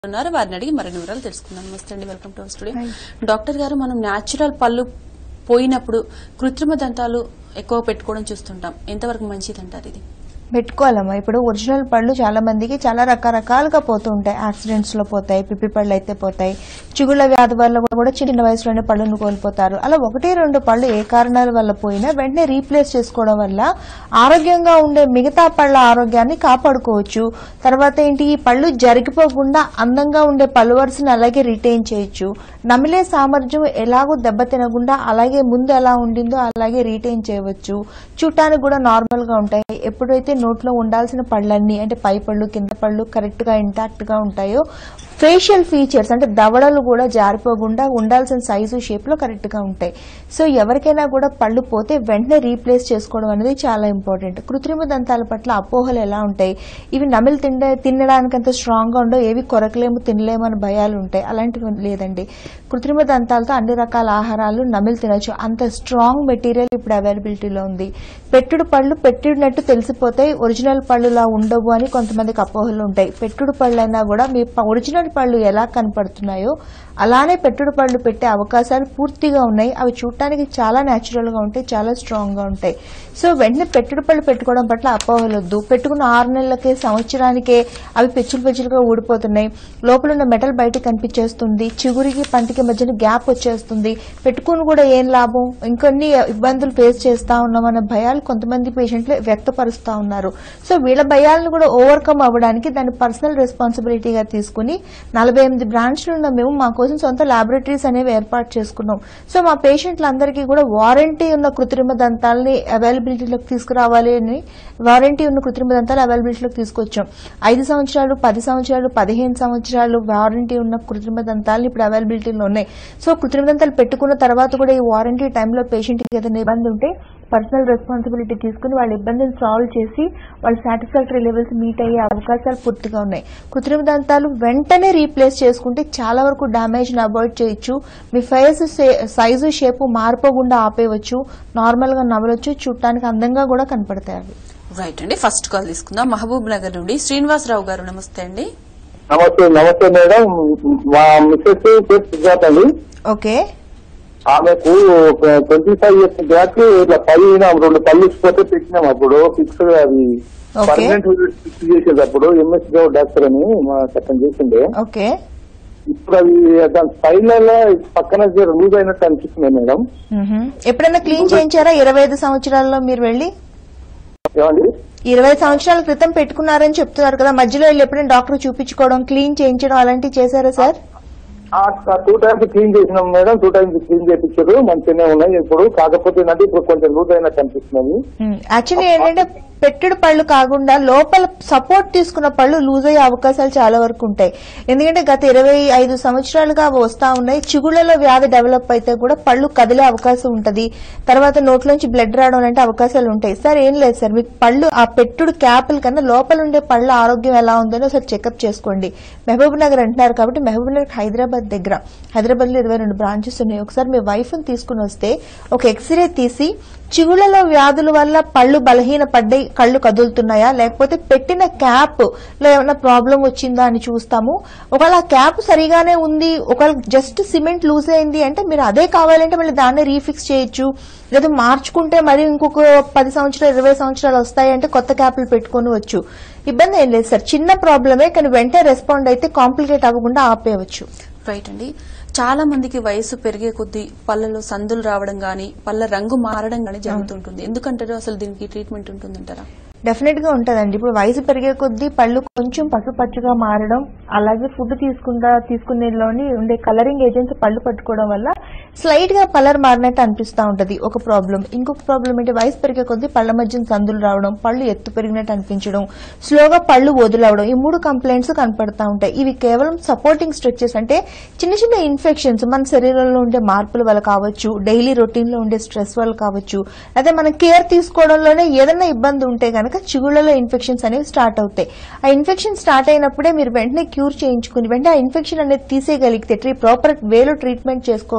ఉన్నారు వారిని అడిగి మరిన్ని వివరాలు తెలుసుకుందాం నమస్తే అండి welcome to our studio doctor గారు మనం న్యాచురల్ పళ్ళు పోయినప్పుడు కృత్రిమ దంతాలు ఎక్కువ పెట్టుకోవడం చూస్తుంటాం ఎంతవరకు మంచిది అంటారు ఇది పెట్టుకోవాలమ్మా ఇప్పుడు ఒరిజినల్ పళ్ళు చాలా మందికి చాలా రకరకాలుగా పోతూ ఉంటాయి యాక్సిడెంట్స్ లో పోతాయి పిప్పి పళ్ళు అయితే పోతాయి చిగుళ్ళ వ్యాధి వల్ల కూడా చిన్న వయసులోనే పళ్ళును కోల్పోతారు అలా ఒకటి రెండు పళ్ళు ఏ కారణాల వల్ల పోయినా వెంటనే రీప్లేస్ చేసుకోవడం వల్ల ఆరోగ్యంగా ఉండే మిగతా పళ్ళ ఆరోగ్యాన్ని కాపాడుకోవచ్చు తర్వాత ఏంటి ఈ పళ్ళు జరిగిపోకుండా అందంగా ఉండే పళ్ళు వరుసని అలాగే రిటైన్ చేయొచ్చు నమిలే సామర్థ్యం ఎలాగో దెబ్బతినకుండా అలాగే ముందు ఎలా ఉండిందో అలాగే రీటైన్ చేయవచ్చు చూడటానికి కూడా నార్మల్ గా ఉంటాయి ఎప్పుడైతే నోట్లో ఉండాల్సిన పళ్ళన్నీ అంటే పై పళ్ళు కింద పళ్ళు కరెక్ట్ గా ఇంటాక్ట్ గా ఉంటాయో ఫేషియల్ ఫీచర్స్ అంటే దవడలు కూడా జారిపోకుండా ఉండాల్సిన సైజు షేప్ లో కరెక్ట్ గా ఉంటాయి సో ఎవరికైనా కూడా పళ్ళు పోతే వెంటనే రీప్లేస్ చేసుకోవడం అనేది చాలా ఇంపార్టెంట్ కృత్రిమ దంతాల పట్ల అపోహలు ఎలా ఉంటాయి ఇవి నమిలి తిండే తినడానికి అంత స్ట్రాంగ్ గా ఉండవు ఏవి కొరకలేము తినలేము అని భయాలు ఉంటాయి అలాంటివి లేదండి కృత్రిమ దంతాలతో అన్ని రకాల ఆహారాలు నమిలి తినొచ్చు అంత స్ట్రాంగ్ మెటీరియల్ ఇప్పుడు అవైలబిలిటీలో ఉంది పెట్టుడు పళ్ళు పెట్టినట్టు తెలిసిపోతాయి ఒరిజినల్ పళ్ళులా ఉండవు అని కొంతమందికి అపోహలు ఉంటాయి పెట్టుడు పళ్ళైనా కూడా మీ ప- ఒరిజినల్ పళ్ళు ఎలా కనపడుతున్నాయో అలానే పెట్టుడు పళ్ళు పెట్టే అవకాశాలు పూర్తిగా ఉన్నాయి అవి చూడటానికి చాలా న్యాచురల్ గా ఉంటాయి చాలా స్ట్రాంగ్ గా ఉంటాయి సో వెంటనే పెట్టుడు పళ్ళు పెట్టుకోవడం పట్ల అపోహలు వద్దు పెట్టుకున్న ఆరు నెలలకే సంవత్సరానికే అవి పెచ్చులు పెచ్చులుగా ఊడిపోతున్నాయి లోపల ఉన్న మెటల్ బయటకు కనిపించేస్తుంది చిగురికి పంటికి మధ్యన గ్యాప్ వచ్చేస్తుంది పెట్టుకుని కూడా ఏం లాభం ఇంకొన్ని ఇబ్బందులు ఫేస్ చేస్తా ఉన్నామన్న భయాలు కొంతమంది పేషెంట్లు వ్యక్తపరుస్తా ఉన్నారు సో వీళ్ళ భయాలను కూడా ఓవర్కమ్ అవ్వడానికి దాన్ని పర్సనల్ రెస్పాన్సిబిలిటీగా తీసుకుని నలభై ఎనిమిది బ్రాంచ్లు ఉన్న మేము మా కోసం సొంత లాబొరేటరీస్ అనేవి ఏర్పాటు చేసుకున్నాం సో మా పేషెంట్లందరికీ కూడా వారంటీ ఉన్న కృత్రిమ దంతాలని అవైలబిలిటీలోకి తీసుకురావాలి అని వారంటీ ఉన్న కృత్రిమ దంతాలు అవైలబిలిటీలోకి తీసుకొచ్చాం ఐదు సంవత్సరాలు పది సంవత్సరాలు పదిహేను సంవత్సరాలు వారంటీ ఉన్న కృత్రిమ దంతాలు ఇప్పుడు అవైలబిలిటీలో ఉన్నాయి సో కృత్రిమ దంతాలు పెట్టుకున్న తర్వాత కూడా ఈ వారంటీ టైంలో పేషెంట్కి ఏదైనా ఇబ్బంది ఉంటే పర్సనల్ రెస్పాన్సిబిలిటీ తీసుకుని వాళ్ళ ఇబ్బందిని సాల్వ్ చేసి వాళ్ళ సాటిస్ఫాక్టరీ లెవెల్స్ మీట్ అయ్యే అవకాశాలు పూర్తిగా ఉన్నాయి కృత్రిమ దంతాలు వెంటనే రీప్లేస్ చేసుకుంటే చాలా వరకు డ్యామేజ్ అవాయిడ్ చేయొచ్చు మీ ఫేస్ సైజు షేపు మారిపోకుండా ఆపేయవచ్చు నార్మల్ గా నవ్వలొచ్చు చూడటానికి అందంగా కూడా కనపడతాయి అవి రైట్ అండి ఫస్ట్ కాల్ తీసుకుందాం మహబూబ్ నగర్ నుండి శ్రీనివాసరావు గారు నమస్తే అండి నమస్తే నమస్తే మేడం మా మిస్సెస్ పేరు సుజాత అండి ఓకే ఆమెకు ట్వంటీ ఫైవ్ ఇయర్స్ బ్యాక్ ఇట్లా పైన రెండు పళ్ళు ఇచ్చిపోతే పెట్టినాం అప్పుడు ఫిక్స్ అది Okay. పర్మనెంట్ ఫిక్స్ చేసేటప్పుడు ఎంఎస్ గౌడ్ డాక్టర్ అని మా చట్టం చేసిండే ఓకే ఇప్పుడు అది దాని పైన పక్కన లూజ్ అయినట్టు అనిపిస్తుంది మేడం మ్హూ. ఎప్పుడైనా క్లీన్ చేయించారా ఇరవై ఐదు సంవత్సరాల్లో మీరు వెళ్ళి ఏమండి ఇరవై సంవత్సరాల క్రితం పెట్టుకున్నారని చెప్తున్నారు కదా మధ్యలో వెళ్ళి ఎప్పుడైనా డాక్టర్ చూపించుకోవడం క్లీన్ చేయించడం అలాంటివి చేశారా సార్ టూ టైమ్స్ క్లీన్ చేసినాం మేడం టూ టైమ్స్ క్లీన్ చేయించారు మంచిగానే ఉన్నాయి ఇప్పుడు కాకపోతే ఏంటంటే ఇప్పుడు కొంచెం లూజ్ అయినట్టు అనిపిస్తుంది యాక్చువల్లీ ఏంటంటే పెట్టుడు పళ్ళు కాకుండా లోపల సపోర్ట్ తీసుకున్న పళ్ళు లూజ్ అయ్యే అవకాశాలు చాలా వరకు ఉంటాయి ఎందుకంటే గత ఇరవై ఐదు సంవత్సరాలుగా అవి వస్తా ఉన్నాయి చిగుళ్ళలో వ్యాధి డెవలప్ అయితే కూడా పళ్ళు కదిలే అవకాశం ఉంటది తర్వాత నోట్లోంచి బ్లడ్ రావడం లాంటి అవకాశాలు ఉంటాయి సార్ ఏం లేదు సార్ మీకు పళ్ళు ఆ పెట్టుడు క్యాపుల కన్నా లోపల ఉండే పళ్ళ ఆరోగ్యం ఎలా ఉందని ఒకసారి చెకప్ చేసుకోండి మహబూబ్ నగర్ అంటున్నారు కాబట్టి మహబూబ్ నగర్ హైదరాబాద్ దగ్గర హైదరాబాద్ లో ఇరవై రెండు బ్రాంచెస్ ఉన్నాయి ఒకసారి మీ వైఫ్ ని తీసుకుని వస్తే ఒక ఎక్స్రే తీసి చిగుళ్ళలో వ్యాధుల వల్ల పళ్ళు బలహీన పడ్డాయి కళ్ళు కదులుతున్నాయా లేకపోతే పెట్టిన క్యాప్ లో ఏమైనా ప్రాబ్లం వచ్చిందా అని చూస్తాము ఒకవేళ ఆ క్యాప్ సరిగానే ఉంది ఒకవేళ జస్ట్ సిమెంట్ లూజ్ అయింది అంటే మీరు అదే కావాలంటే మళ్ళీ దాన్ని రీఫిక్స్ చేయొచ్చు లేదా మార్చుకుంటే మరి ఇంకొక పది సంవత్సరాలు ఇరవై సంవత్సరాలు వస్తాయి అంటే కొత్త క్యాప్లు పెట్టుకొని వచ్చు ఇబ్బంది ఏం లేదు సార్ చిన్న ప్రాబ్లమే కానీ వెంటనే రెస్పాండ్ అయితే కాంప్లికేట్ అవ్వకుండా ఆపేయవచ్చు రైట్ అండి చాలా మందికి వయసు పెరిగే కొద్దీ పళ్ళలో సందులు రావడం గానీ పళ్ళ రంగు మారడం గానీ జరుగుతుంటుంది ఎందుకంటారు అసలు దీనికి ట్రీట్మెంట్ ఉంటుందంటారా డెఫినెట్ గా ఉంటదండి ఇప్పుడు వయసు పెరిగే కొద్దీ పళ్ళు కొంచెం పసుపచ్చుగా మారడం అలాగే ఫుడ్ తీసుకుంటా తీసుకునేలోని ఉండే కలరింగ్ ఏజెంట్స్ పళ్ళు పట్టుకోవడం వల్ల స్లైట్ గా కలర్ మారినట్టు అనిపిస్తా ఉంటది ఒక ప్రాబ్లం ఇంకొక ప్రాబ్లం ఏంటి వయసు పెరిగే కొద్దీ పళ్ళ మధ్య సందులు రావడం పళ్ళు ఎత్తు పెరిగినట్టు అనిపించడం స్లోగా పళ్ళు వదులవడం ఈ మూడు కంప్లైంట్స్ కనపడతా ఉంటాయి ఇవి కేవలం సపోర్టింగ్ స్ట్రెచెస్ అంటే చిన్న చిన్న ఇన్ఫెక్షన్స్ మన శరీరంలో ఉండే మార్పుల వల్ల కావచ్చు డైలీ రొటీన్ లో ఉండే స్ట్రెస్ వల్ల కావచ్చు అదే మనం కేర్ తీసుకోవడంలోనే ఏదైనా ఇబ్బంది ఉంటే గనక చిగుళ్ళలో ఇన్ఫెక్షన్స్ అనేవి స్టార్ట్ అవుతాయి ఆ ఇన్ఫెక్షన్ స్టార్ట్ అయినప్పుడే మీరు వెంటనే క్యూర్ చేయించుకుని వెంటనే ఆ ఇన్ఫెక్షన్ అనేది తీసేయగలిగితే ట్రీ ప్రాపర్ వేలో ట్రీట్మెంట్ చేసుకోగలిగితే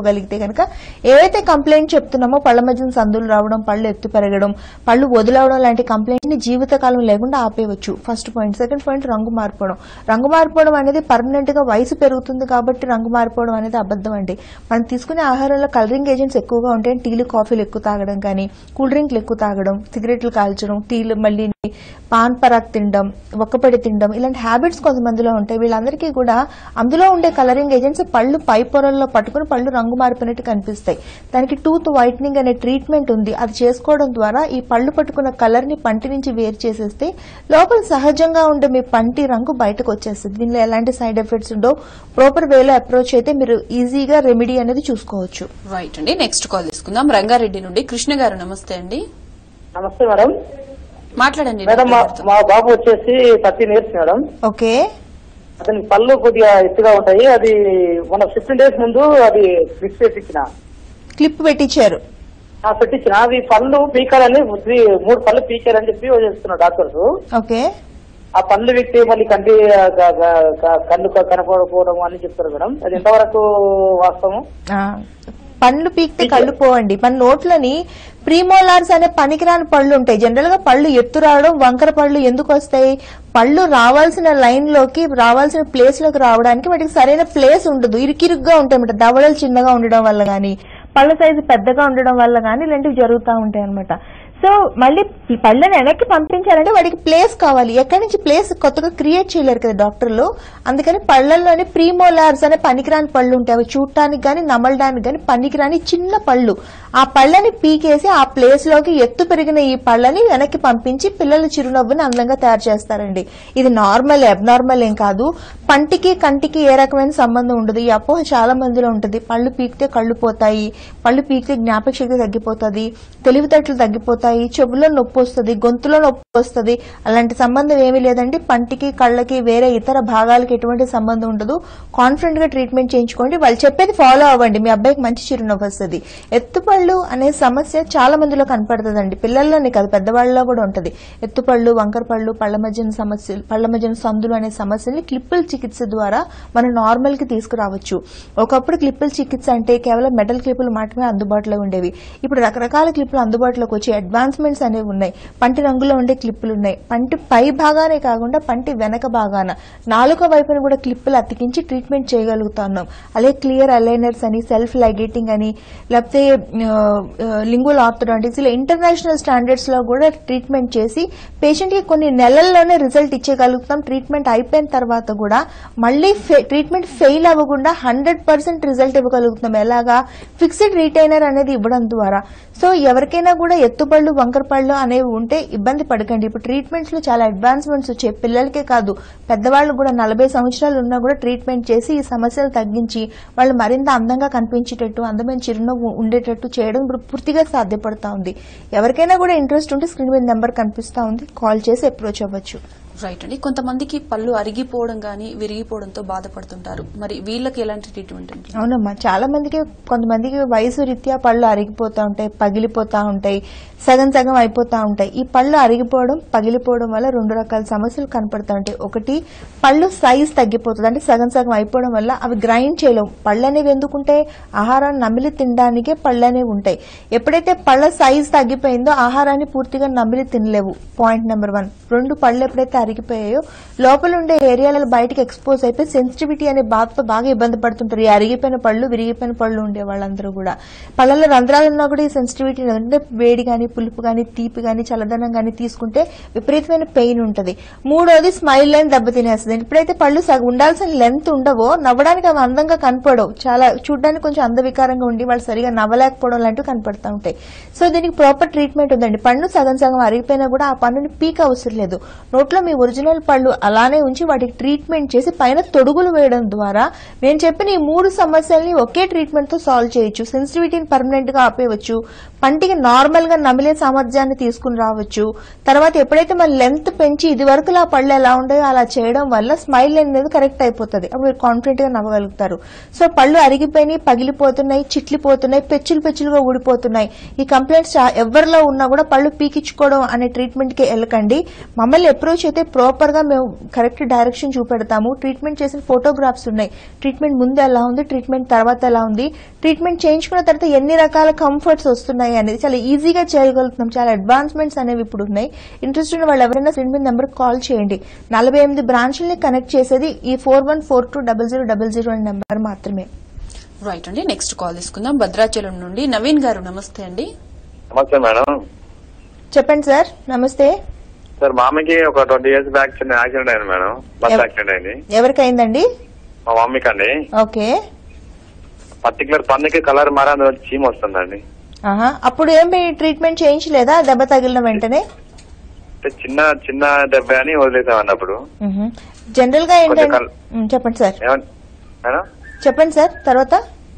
కనుక ఏవైతే కంప్లైంట్ చెప్తున్నామో పళ్ళ మధ్యన సందులు రావడం పళ్ళు ఎత్తు పెరగడం పళ్ళు వదిలవడం లాంటి కంప్లైంట్ ని జీవితకాలం లేకుండా ఆపేయవచ్చు ఫస్ట్ పాయింట్ సెకండ్ పాయింట్ రంగు మారిపోవడం రంగు మారిపోవడం అనేది పర్మనెంట్ గా వయసు పెరుగుతుంది కాబట్టి రంగు మారిపోవడం అనేది అబద్ధం అండి మనం తీసుకునే ఆహారంలో కలరింగ్ ఏజెంట్స్ ఎక్కువగా ఉంటాయి టీలు కాఫీలు ఎక్కువ తాగడం కానీ కూల్ డ్రింక్లు ఎక్కువ తాగడం సిగరెట్లు కాల్చడం టీలు మళ్ళీ పాన్ పరాక్ తినడం ఒక్కపడి తినడం ఇలాంటి హ్యాబిట్స్ కొంతమందిలో ఉంటాయి వీళ్ళందరికీ కూడా అందులో ఉండే కలరింగ్ ఏజెంట్స్ పళ్ళు పై పొరల్లో పట్టుకుని పళ్ళు రంగు మారిపోయినట్టు కనిపిస్తాయి దానికి టూత్ వైట్నింగ్ అనే ట్రీట్మెంట్ ఉంది అది చేసుకోవడం ద్వారా ఈ పళ్ళు పట్టుకున్న కలర్ ని పంటి నుంచి వేరు చేసేస్తే లోపల సహజంగా ఉండే మీ పంటి రంగు బయటకు వచ్చేస్తుంది దీనిలో ఎలాంటి సైడ్ ఎఫెక్ట్స్ ఉండో ప్రాపర్ వేలో అప్రోచ్ అయితే మీరు ఈజీగా రెమెడీ అనేది చూసుకోవచ్చు రైట్ అండి నెక్స్ట్ కాల్ తీసుకుందాం రంగారెడ్డి నుండి కృష్ణ గారు నమస్తే అండి నమస్తే మేడం మాట్లాడండి మేడం మా డాక్టర్ గారితో. మా బాబు వచ్చేసి థర్టీన్ ఇయర్స్ మేడం ఓకే అతనికి పళ్ళు కొద్దిగా ఎత్తుగా ఉంటాయి అది మన ఫిఫ్టీన్ డేస్ ముందు అది ఫిక్స్ చేసి ఇచ్చిన క్లిప్ పెట్టించారు ఆ, పెట్టించిన అవి పళ్ళు పీకాలని త్రీ మూడు పళ్ళు పీకాలని చెప్పి చేస్తున్నారు డాక్టర్స్ ఓకే ఆ పళ్ళు విక్తి మళ్ళీ కంటి గ- గ- గ- కళ్ళు క- కనపడకపోవడం అని చెప్తారు మేడం అది ఎంతవరకు వాస్తవం ఆ, పండ్లు పీకితే కళ్ళు పోవండి మన నోట్లోని ప్రీమోలార్స్ అనే పనికిరాని పళ్ళు ఉంటాయి జనరల్ గా పళ్ళు ఎత్తు రావడం వంకర పళ్ళు ఎందుకు వస్తాయి పళ్ళు రావాల్సిన లైన్ లోకి రావాల్సిన ప్లేస్ లోకి రావడానికి వాటికి సరైన ప్లేస్ ఉండదు ఇరుకిరుగ్గా ఉంటాయి అన్నమాట దవడలు చిన్నగా ఉండడం వల్ల గానీ పళ్ళ సైజు పెద్దగా ఉండడం వల్ల గానీ ఇలాంటివి జరుగుతూ ఉంటాయి అనమాట సో మళ్ళీ ఈ పళ్ళని వెనక్కి పంపించాలంటే వాడికి ప్లేస్ కావాలి ఎక్కడి నుంచి ప్లేస్ కొత్తగా క్రియేట్ చేయలేరు కదా డాక్టర్లు అందుకని పళ్ళల్లోని ప్రీమోలార్స్ అనే పనికిరాని పళ్ళు ఉంటాయి అవి చూడటానికి గాని నమలడానికి గాని పనికిరాని చిన్న పళ్ళు ఆ పళ్ళని పీకేసి ఆ ప్లేస్ లోకి ఎత్తు పెరిగిన ఈ పళ్ళని వెనక్కి పంపించి పిల్లల చిరునవ్వుని అందంగా తయారు చేస్తారండి ఇది నార్మల్ అబ్నార్మల్ ఏం కాదు పంటికి కంటికి ఏ రకమైన సంబంధం ఉండదు ఈ అపోహ చాలా మందిలో ఉంటుంది పళ్ళు పీకితే కళ్ళు పోతాయి పళ్ళు పీకితే జ్ఞాపక శక్తి తగ్గిపోతుంది తెలివితేటలు తగ్గిపోతాయి చెవులో నొప్పి వస్తుంది గొంతులో నొప్పి వస్తుంది అలాంటి సంబంధం ఏమీ లేదండి పంటికి కళ్ళకి వేరే ఇతర భాగాలకి ఎటువంటి సంబంధం ఉండదు కాన్ఫిడెంట్ గా ట్రీట్మెంట్ చేయించుకోండి వాళ్ళు చెప్పేది ఫాలో అవ్వండి మీ అబ్బాయికి మంచి చిరునవ్వు వస్తుంది ఎత్తుపళ్ళు అనే సమస్య చాలా మందిలో కనపడుతుందండి పిల్లల్లోనే కాదు పెద్దవాళ్ళలో కూడా ఉంటుంది ఎత్తుపళ్ళు వంకర పళ్ళు పళ్ళ మధ్యన సమస్యలు పళ్ళ మధ్యన సందులు అనే సమస్యల్ని క్లిప్పుల చికిత్స ద్వారా మనం నార్మల్ కి తీసుకురావచ్చు ఒకప్పుడు క్లిప్పుల చికిత్స అంటే కేవలం మెటల్ క్లిప్పులు మాత్రమే అందుబాటులో ఉండేవి ఇప్పుడు రకరకాల క్లిప్పులు అందుబాటులోకి వచ్చి అడ్వాన్స్మెంట్స్ అనేవి ఉన్నాయి పంటి రంగులో ఉండే క్లిప్పులు ఉన్నాయి పంటి పై భాగానే కాకుండా పంటి వెనక భాగాన నాలుక వైపున కూడా క్లిప్పులు అతికించి ట్రీట్మెంట్ చేయగలుగుతున్నాం అలాగే క్లియర్ అలైనర్స్ అని సెల్ఫ్ లైగేటింగ్ అని లేకపోతే లింగువల్ ఆర్థోడాంటిక్స్ ఇలా ఇంటర్నేషనల్ స్టాండర్డ్స్ లో కూడా ట్రీట్మెంట్ చేసి పేషెంట్ కి కొన్ని నెలల్లోనే రిజల్ట్ ఇచ్చేయగలుగుతాం ట్రీట్మెంట్ అయిపోయిన తర్వాత కూడా మళ్ళీ ట్రీట్మెంట్ ఫెయిల్ అవ్వకుండా హండ్రెడ్ పర్సెంట్ రిజల్ట్ ఇవ్వగలుగుతాం ఎలాగా ఫిక్స్డ్ రీటైనర్ అనేది ఇవ్వడం ద్వారా సో ఎవరికైనా కూడా ఎత్తుపళ్ళు వంకర పళ్ళు అనేవి ఉంటే ఇబ్బంది పడకండి ఇప్పుడు ట్రీట్మెంట్స్ లో చాలా అడ్వాన్స్మెంట్స్ వచ్చాయి పిల్లలకే కాదు పెద్దవాళ్ళు కూడా నలభై సంవత్సరాలు ఉన్నా కూడా ట్రీట్మెంట్ చేసి ఈ సమస్యలు తగ్గించి వాళ్ళు మరింత అందంగా కనిపించేటట్టు అందమైన చిరునవ్వు ఉండేటట్టు చేయడం ఇప్పుడు పూర్తిగా సాధ్యపడతా ఉంది ఎవరికైనా కూడా ఇంట్రెస్ట్ ఉంటే స్క్రీన్ మీద నెంబర్ కనిపిస్తా ఉంది కాల్ చేసి అప్రోచ్ అవ్వచ్చు రైట్ అండి కొంతమందికి పళ్ళు అరిగిపోవడం గానీ విరిగిపోవడంతో బాధపడుతుంటారు మరి వీళ్ళకి ఎలాంటి ట్రీట్మెంట్ ఉంటుంది అవునమ్మా చాలా మందికి కొంతమందికి వయసు రీత్యా పళ్ళు అరిగిపోతా ఉంటాయి పగిలిపోతా ఉంటాయి సగం సగం అయిపోతా ఉంటాయి ఈ పళ్ళు అరిగిపోవడం పగిలిపోవడం వల్ల రెండు రకాల సమస్యలు కనపడతా ఉంటాయి ఒకటి పళ్ళు సైజ్ తగ్గిపోతుంది అంటే సగం సగం అయిపోవడం వల్ల అవి గ్రైండ్ చేయలేవు పళ్ళు అనేవి ఎందుకుంటాయి ఆహారాన్ని నమిలి తినడానికే పళ్ళు అనేవి ఉంటాయి ఎప్పుడైతే పళ్ళ సైజ్ తగ్గిపోయిందో ఆహారాన్ని పూర్తిగా నమిలి తినలేవు పాయింట్ నెంబర్ వన్ రెండు పళ్ళు ఎప్పుడైతే అరిగిపోయాయో లోపల ఉండే ఏరియాలలో బయటకు ఎక్స్పోజ్ అయిపోయి సెన్సిటివిటీ అనే బాధతో బాగా ఇబ్బంది పడుతుంటారు ఈ అరిగిపోయిన పళ్ళు విరిగిపోయిన పళ్ళు ఉండే వాళ్ళందరూ కూడా పళ్ళల్లో రంధ్రాలు ఉన్నా కూడా ఈ సెన్సిటివిటీ అంటే వేడి కానీ పులుపు కానీ తీపి కానీ చల్లదనం కానీ తీసుకుంటే విపరీతమైన పెయిన్ ఉంటుంది మూడోది స్మైల్ లైన్ దెబ్బతినేస్తుంది ఎప్పుడైతే పళ్ళు సగం ఉండాల్సిన లెంత్ ఉండవో నవ్వడానికి అవి అందంగా కనపడవు చాలా చూడడానికి కొంచెం అందవికారంగా ఉండి వాళ్ళు సరిగా నవ్వలేకపోవడం లాంటివి కనపడతా ఉంటాయి సో దీనికి ప్రాపర్ ట్రీట్మెంట్ ఉందండి పన్ను సగం సగం అరిగిపోయినా కూడా ఆ పన్నుని పీక్ అవసరం లేదు నోట్లో మీ ఒరిజినల్ పళ్ళు అలానే ఉంచి వాటికి ట్రీట్మెంట్ చేసి పైన తొడుగులు వేయడం ద్వారా నేను చెప్పిన ఈ మూడు సమస్యల్ని ఒకే ట్రీట్మెంట్ తో సాల్వ్ చేయొచ్చు సెన్సిటివిటీని పర్మనెంట్ గా ఆపేయచ్చు పంటికి నార్మల్ గా నమిలే సామర్థ్యాన్ని తీసుకుని రావచ్చు తర్వాత ఎప్పుడైతే మన లెంత్ పెంచి ఇది వరకు ఆ పళ్ళు ఎలా ఉంటాయో అలా చేయడం వల్ల స్మైల్ అనేది కరెక్ట్ అయిపోతుంది అప్పుడు మీరు కాన్ఫిడెంట్ గా నవ్వగలుగుతారు సో పళ్ళు అరిగిపోయినాయి పగిలిపోతున్నాయి చిట్లిపోతున్నాయి పెచ్చులు పెచ్చులుగా ఊడిపోతున్నాయి ఈ కంప్లైంట్స్ ఎవరిలో ఉన్నా కూడా పళ్ళు పీకించుకోవడం అనే ట్రీట్మెంట్ కి వెళ్ళకండి మమ్మల్ని అప్రోచ్ అయితే ప్రాపర్ గా మేము కరెక్ట్ డైరెక్షన్ చూపెడతాము ట్రీట్మెంట్ చేసిన ఫోటోగ్రాఫ్స్ ఉన్నాయి ట్రీట్మెంట్ ముందు ఎలా ఉంది ట్రీట్మెంట్ తర్వాత ఎలా ఉంది ట్రీట్మెంట్ చేయించుకున్న తర్వాత ఎన్ని రకాల కంఫర్ట్స్ వస్తున్నాయి అనేది చాలా ఈజీగా చేయగలుగుతున్నాం చాలా అడ్వాన్స్మెంట్స్ అనేవి ఇప్పుడు ఉన్నాయి ఇంట్రెస్ట్ ఉన్న వాళ్ళు ఎవరైనా స్క్రీన్ మీద నెంబర్ కాల్ చేయండి నలభై ఎనిమిది బ్రాంచ్లని కనెక్ట్ చేసేది ఈ four one four two double zero double zero అనే నెంబర్ మాత్రమే రైట్ అండి నెక్స్ట్ కాల్ తీసుకుందాం భద్రాచలం నుండి నవీన్ గారు నమస్తే అండి నమస్తే మేడం చెప్పండి సార్ నమస్తే సార్ మా అమ్మకి ఒక ట్వంటీ ఇయర్స్ బ్యాక్ చిన్న యాక్సిడెంట్ అయింది మేడం బస్ ఎవ- యాక్సిడెంట్ అయింది ఎవరికైందండి మా మమ్మీకి అండి ఓకే పర్టికులర్ పన్నుకి కలర్ మారి అందులో చీమ వస్తుందండి ఆహా అప్పుడు ఏం ట్రీట్మెంట్ చేయించలేదా దెబ్బ తగిలిన వెంటనే అంటే చిన్న చిన్న దెబ్బ అని వదిలేసామండి అప్పుడు మ్మ్. జనరల్ గా ఏంటంటే కొంచెం కల్- మ్మ్, చెప్పండి సార్ ఏమన్- మేడం చెప్పండి సార్ తర్వాత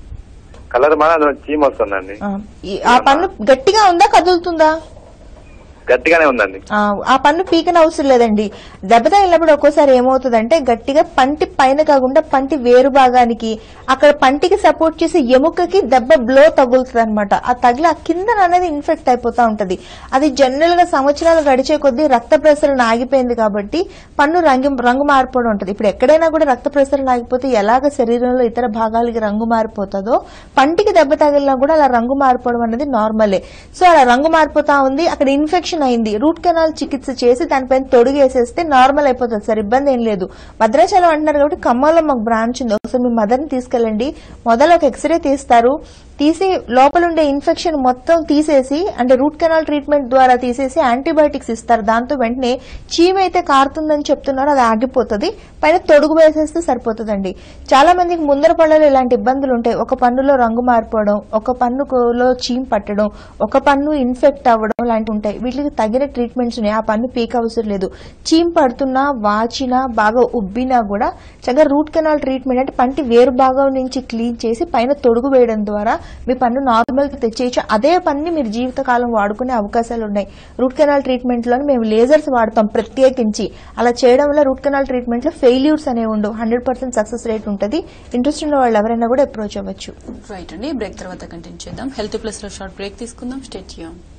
కలర్ మారి అందులో చీమ వస్తుందండి ఆ, ఈ- ఆ పన్ను గట్టిగా ఉందా కదులుతుందా గట్టిగానే ఉందండి ఆ, ఆ పన్ను పీకన అవసరం లేదండి దెబ్బ తగిలినప్పుడు ఒక్కోసారి ఏమవుతుందంటే గట్టిగా పంటి పైన కాకుండా పంటి వేరు భాగానికి అక్కడ పంటికి సపోర్ట్ చేసే ఎముకకి దెబ్బ బ్లో తగులుతుంది అనమాట ఆ తగిలి ఆ కింద అనేది ఇన్ఫెక్ట్ అయిపోతా ఉంటది అది జనరల్ గా సంవత్సరాలు గడిచే కొద్దీ రక్త ప్రసరణ ఆగిపోయింది కాబట్టి పన్ను రంగు రంగు మారిపోవడం ఉంటుంది ఇప్పుడు ఎక్కడైనా కూడా రక్త ప్రసరణ ఆగిపోతే ఎలాగ శరీరంలో ఇతర భాగాలకి రంగు మారిపోతుందో పంటికి దెబ్బ తగిలినా కూడా అలా రంగు మారిపోవడం అనేది నార్మలే సో అలా రంగు మారిపోతా ఉంది అక్కడ ఇన్ఫెక్షన్ అయింది రూట్ కెనాల్ చికిత్స చేసి దానిపైన తొడుగేసేస్తే నార్మల్ అయిపోతుంది సార్ ఇబ్బంది ఏం లేదు భద్రాచలం అంటున్నారు కాబట్టి ఖమ్మంలో మాకు బ్రాంచ్ ఉంది ఒకసారి మీ మదర్ని తీసుకెళ్ళండి మొదలు ఒక ఎక్స్రే తీస్తారు తీసి లోపల ఉండే ఇన్ఫెక్షన్ మొత్తం తీసేసి అంటే రూట్ కెనాల్ ట్రీట్మెంట్ ద్వారా తీసేసి యాంటీబయాటిక్స్ ఇస్తారు దాంతో వెంటనే చీమ అయితే కారుతుందని చెప్తున్నారు అది ఆగిపోతుంది పైన తొడుగు వేసేస్తే సరిపోతుందండి చాలా మందికి ముందర పళ్ళలో ఇలాంటి ఇబ్బందులు ఉంటాయి ఒక పన్నులో రంగు మారిపోవడం ఒక పన్నులో చీమ పట్టడం ఒక పన్ను ఇన్ఫెక్ట్ అవ్వడం లాంటివి ఉంటాయి వీటికి తగిన ట్రీట్మెంట్స్ ఉన్నాయి ఆ పన్ను పీక అవసరం లేదు చీమ పడుతున్నా వాచినా బాగా ఉబ్బినా కూడా చక్కగా రూట్ కెనాల్ ట్రీట్మెంట్ అంటే పంటి వేరు భాగం నుంచి క్లీన్ చేసి పైన తొడుగు వేయడం ద్వారా మీ పన్ను నార్మల్ గా తెచ్చేయచ్చు అదే పన్ని మీరు జీవితకాలం వాడుకునే అవకాశాలు ఉన్నాయి రూట్ కెనాల్ ట్రీట్మెంట్ లో మేము లేజర్స్ వాడతాం ప్రత్యేకించి అలా చేయడం వల్ల రూట్ కెనాల్ ట్రీట్మెంట్ లో ఫెయిల్యూర్స్ అనేవి ఉండవు హండ్రెడ్ పర్సెంట్ సక్సెస్ రేట్ ఉంటుంది ఇంట్రెస్ట్ ఉన్న వాళ్ళు ఎవరైనా కూడా అప్రోచ్ అవ్వచ్చు రైట్ అండి బ్రేక్ తర్వాత కంటిన్యూ చేద్దాం హెల్త్ ప్లస్ లో షార్ట్ బ్రేక్ తీసుకుందాం స్టేట్ యూన్